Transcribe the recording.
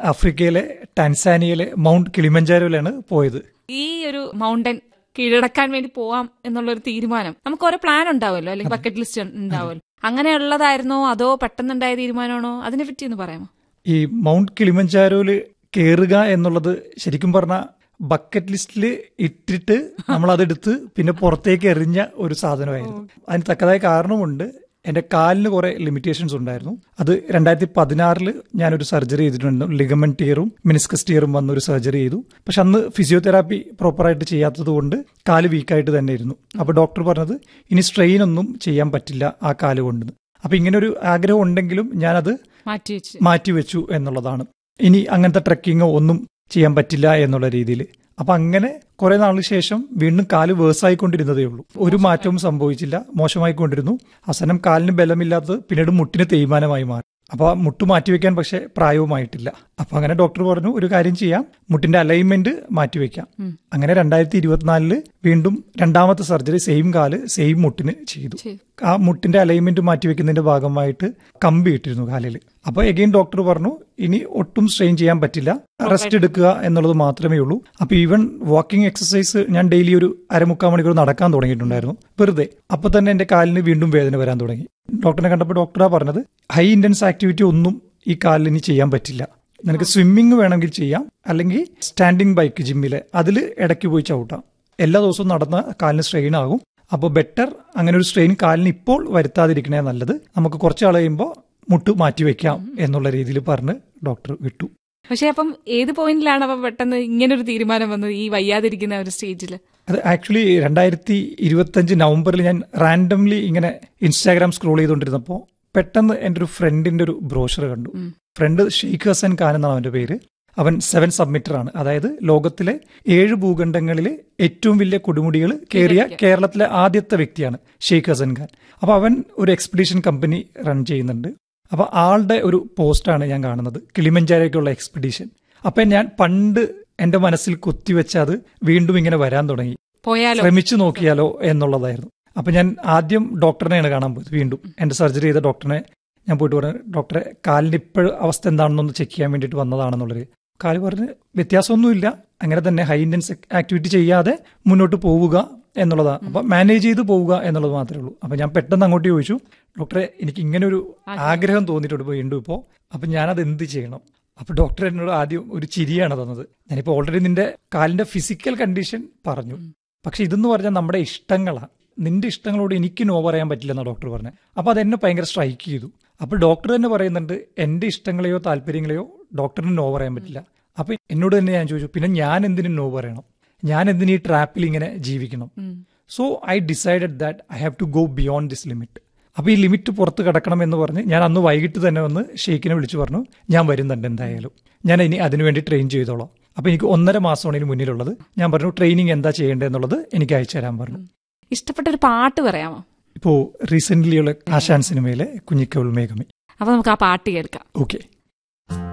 ആഫ്രിക്കയിലെ ടാൻസാനിയയിലെ മൗണ്ട് കിളിമഞ്ചാരോയിലാണ് പോയത് ഈ ഒരു മൗണ്ടൻ കീഴടക്കാൻ വേണ്ടി പോവാം എന്നുള്ള ഒരു തീരുമാനം നമുക്ക് ഓരോ പ്ലാൻ ഉണ്ടാവുമല്ലോ അല്ലെങ്കിൽ ബക്കറ്റ് ലിസ്റ്റ് ഉണ്ടാവുമല്ലോ അങ്ങനെയുള്ളതായിരുന്നോ അതോ പെട്ടെന്നുണ്ടായ തീരുമാനമാണോ അതിനെ പറ്റി ഒന്ന് പറയാമോ ഈ മൗണ്ട് കിളിമഞ്ചാരോയില് കയറുക എന്നുള്ളത് ശരിക്കും പറഞ്ഞ ബക്കറ്റ് ലിസ്റ്റിൽ ഇട്ടിട്ട് നമ്മൾ അതെടുത്ത് പിന്നെ പുറത്തേക്ക് എറിഞ്ഞ ഒരു സാധനമായിരുന്നു അതിന് തക്കതായ കാരണമുണ്ട് എന്റെ കാലിന് കുറെ ലിമിറ്റേഷൻസ് ഉണ്ടായിരുന്നു അത് രണ്ടായിരത്തി പതിനാറില് ഞാനൊരു സർജറി ചെയ്തിട്ടുണ്ട് ലിഗമെന്റ് ടിയറും മിനിസ്കസ് ടിയറും വന്ന ഒരു സർജറി ചെയ്തു പക്ഷെ അന്ന് ഫിസിയോതെറാപ്പി പ്രോപ്പറായിട്ട് ചെയ്യാത്തത് കൊണ്ട് കാല് വീക്കായിട്ട് തന്നെ ഇരുന്നു അപ്പൊ ഡോക്ടർ പറഞ്ഞത് ഇനി സ്ട്രെയിൻ ഒന്നും ചെയ്യാൻ പറ്റില്ല ആ കാല് കൊണ്ട് അപ്പൊ ഇങ്ങനെ ഒരു ആഗ്രഹം ഉണ്ടെങ്കിലും ഞാനത് മാറ്റി വെച്ച് മാറ്റിവെച്ചു എന്നുള്ളതാണ് ഇനി അങ്ങനത്തെ ട്രക്കിങ്ങോ ഒന്നും ചെയ്യാൻ പറ്റില്ല എന്നുള്ള രീതിയിൽ അപ്പൊ അങ്ങനെ കുറെ നാളിന് ശേഷം വീണ്ടും കാല് വേഴ്സായിക്കൊണ്ടിരുന്നതേ ഉള്ളൂ ഒരു മാറ്റവും സംഭവിച്ചില്ല മോശമായിക്കൊണ്ടിരുന്നു അവസാനം കാലിന് ബലമില്ലാത്തത് പിന്നീട് മുട്ടിന് തേയ്മാനമായി മാറി അപ്പൊ ആ മുട്ട് മാറ്റിവെക്കാൻ പക്ഷെ പ്രായവുമായിട്ടില്ല അപ്പൊ അങ്ങനെ ഡോക്ടർ പറഞ്ഞു ഒരു കാര്യം ചെയ്യാം മുട്ടിന്റെ അലൈൻമെന്റ് മാറ്റിവെക്കാം അങ്ങനെ രണ്ടായിരത്തി ഇരുപത്തിനാലില് വീണ്ടും രണ്ടാമത്തെ സർജറി സെയിം കാല് സെയിം മുട്ടിന് ചെയ്തു ചെയ്തു. ആ മുട്ടിന്റെ അലൈൻമെന്റ് മാറ്റിവെക്കുന്നതിന്റെ ഭാഗമായിട്ട് കമ്പി ഇട്ടിരുന്നു കാലിൽ അപ്പൊ എഗെയിൻ ഡോക്ടർ പറഞ്ഞു ഇനി ഒട്ടും സ്ട്രെയിൻ ചെയ്യാൻ പറ്റില്ല റെസ്റ്റ് എടുക്കുക എന്നുള്ളത് മാത്രമേ ഉള്ളൂ അപ്പൊ ഈവൻ വാക്കിംഗ് എക്സസൈസ് ഞാൻ ഡെയിലി ഒരു അരമുക്കാൽ മണിക്കൂർ നടക്കാൻ തുടങ്ങിയിട്ടുണ്ടായിരുന്നു വെറുതെ അപ്പൊ തന്നെ എന്റെ കാലിന് വീണ്ടും വേദന വരാൻ തുടങ്ങി ഡോക്ടറിനെ കണ്ടപ്പോൾ ഡോക്ടറാ പറഞ്ഞത് ഹൈ ഇന്റൻസ് ആക്ടിവിറ്റി ഒന്നും ഈ കാലിൽ ഇനി ചെയ്യാൻ പറ്റില്ല നിനക്ക് സ്വിമ്മിങ് വേണമെങ്കിൽ ചെയ്യാം അല്ലെങ്കിൽ സ്റ്റാൻഡിംഗ് ബൈക്ക് ജിമ്മില് അതിൽ ഇടയ്ക്ക് പോയി ചവിട്ടാം എല്ലാ ദിവസവും നടന്ന കാലിന് സ്ട്രെയിൻ ആകും അപ്പോൾ ബെറ്റർ അങ്ങനെ ഒരു സ്ട്രെയിൻ കാലിന് ഇപ്പോൾ വരുത്താതിരിക്കണേ നല്ലത് നമുക്ക് കുറച്ച് ആൾ കഴിയുമ്പോൾ മുട്ട് മാറ്റിവെക്കാം എന്നുള്ള രീതിയിൽ പറഞ്ഞ് ഡോക്ടർ വിട്ടു പക്ഷെ അപ്പം ഏത് പോയിന്റിലാണ് അപ്പൊ പെട്ടെന്ന് ഇങ്ങനെ ഒരു തീരുമാനം വന്നത് ഈ വയ്യാതിരിക്കുന്ന ഒരു സ്റ്റേജിൽ അത് ആക്ച്വലി രണ്ടായിരത്തി ഇരുപത്തഞ്ച് നവംബറിൽ ഞാൻ റാൻഡംലി ഇങ്ങനെ ഇൻസ്റ്റാഗ്രാം സ്ക്രോൾ ചെയ്തുകൊണ്ടിരുന്നപ്പോൾ പെട്ടെന്ന് എൻ്റെ ഒരു ഫ്രണ്ടിന്റെ ഒരു ബ്രോഷർ കണ്ടു ഫ്രണ്ട് ഷെയ്ഖ് ഹസൻ ഖാൻ എന്നാണ് അവന്റെ പേര് അവൻ സെവൻ സബ്മിറ്റർ ആണ് അതായത് ലോകത്തിലെ ഏഴ് ഭൂഖണ്ഡങ്ങളിലെ ഏറ്റവും വലിയ കൊടുമുടികൾ കയറിയ കേരളത്തിലെ ആദ്യത്തെ വ്യക്തിയാണ് ഷെയ്ഖ് ഹസൻ ഖാൻ അപ്പൊ അവൻ ഒരു എക്സ്പെഡീഷൻ കമ്പനി റൺ ചെയ്യുന്നുണ്ട് അപ്പൊ ആളുടെ ഒരു പോസ്റ്റാണ് ഞാൻ കാണുന്നത് കിളിമഞ്ചാരേക്കുള്ള എക്സ്പെഡീഷൻ അപ്പൊ ഞാൻ പണ്ട് എന്റെ മനസ്സിൽ കുത്തിവെച്ച അത് വീണ്ടും ഇങ്ങനെ വരാൻ തുടങ്ങി പോയാലോ ശ്രമിച്ചു നോക്കിയാലോ എന്നുള്ളതായിരുന്നു അപ്പൊ ഞാൻ ആദ്യം ഡോക്ടറിനെയാണ് കാണാൻ പോയത് വീണ്ടും എന്റെ സർജറി ചെയ്ത ഡോക്ടറിനെ ഞാൻ പോയിട്ട് പറഞ്ഞു ഡോക്ടറെ കാലിന്റെ ഇപ്പോഴും അവസ്ഥ എന്താണെന്നൊന്ന് ചെക്ക് ചെയ്യാൻ വേണ്ടിയിട്ട് വന്നതാണെന്നുള്ളത് കാല് പറഞ്ഞ് വ്യത്യാസമൊന്നുമില്ല അങ്ങനെ തന്നെ ഹൈ ഇന്റൻസ് ആക്ടിവിറ്റി ചെയ്യാതെ മുന്നോട്ട് പോവുക എന്നുള്ളതാണ് അപ്പൊ മാനേജ് ചെയ്ത് പോവുക എന്നുള്ളത് മാത്രമേ ഉള്ളൂ അപ്പൊ ഞാൻ പെട്ടെന്ന് അങ്ങോട്ട് ചോദിച്ചു ഡോക്ടറെ എനിക്ക് ഇങ്ങനെ ഒരു ആഗ്രഹം തോന്നിയിട്ടുണ്ട് വീണ്ടും ഇപ്പോ അപ്പൊ ഞാനത് എന്ത് ചെയ്യണം അപ്പൊ ഡോക്ടർ എന്നോട് ആദ്യം ഒരു ചിരിയാണ് തന്നത് ഞാനിപ്പോ ഓൾറെഡി നിന്റെ കാലിന്റെ ഫിസിക്കൽ കണ്ടീഷൻ പറഞ്ഞു പക്ഷെ ഇതെന്ന് പറഞ്ഞാൽ നമ്മുടെ ഇഷ്ടങ്ങളാണ് നിന്റെ ഇഷ്ടങ്ങളോട് എനിക്ക് നോ പറയാൻ പറ്റില്ലെന്നാ ഡോക്ടർ പറഞ്ഞത് അപ്പൊ അതെന്നെ ഭയങ്കര സ്ട്രൈക്ക് ചെയ്തു അപ്പൊ ഡോക്ടർ തന്നെ പറയുന്നുണ്ട് എന്റെ ഇഷ്ടങ്ങളെയോ താല്പര്യങ്ങളെയോ ഡോക്ടറിന് നോ പറയാൻ പറ്റില്ല അപ്പൊ എന്നോട് തന്നെ ഞാൻ ചോദിച്ചു പിന്നെ ഞാൻ എന്തിനു നോ പറയണം ഞാൻ എന്തിനു ഈ ട്രാപ്പിൽ ഇങ്ങനെ ജീവിക്കണം so I decided that I have to go beyond this limit അപ്പൊ ഈ ലിമിറ്റ് പുറത്ത് കടക്കണം എന്ന് പറഞ്ഞ് ഞാൻ അന്ന് വൈകിട്ട് തന്നെ വന്ന് ഷെയ്ഖിനെ വിളിച്ചു പറഞ്ഞു ഞാൻ വരുന്നുണ്ട് എന്തായാലും ഞാൻ ഇനി അതിനുവേണ്ടി ട്രെയിൻ ചെയ്തോളാം അപ്പൊ എനിക്ക് ഒന്നര മാസമാണ് ഇതിന് മുന്നിലുള്ളത് ഞാൻ പറഞ്ഞു ട്രെയിനിങ് എന്താ ചെയ്യേണ്ടതെന്നുള്ളത് എനിക്ക് അയച്ചു തരാൻ പറഞ്ഞു ഇഷ്ടപ്പെട്ട ഒരു പാട്ട് പറയാമോ ഇപ്പോ റീസെന്റ്ലി ഉള്ള ആശാൻ സിനിമയിലെ കുഞ്ഞിക്കവൾ മേഘമി അപ്പൊ നമുക്ക് ആ പാട്ട് കേൾക്കാം ഓക്കെ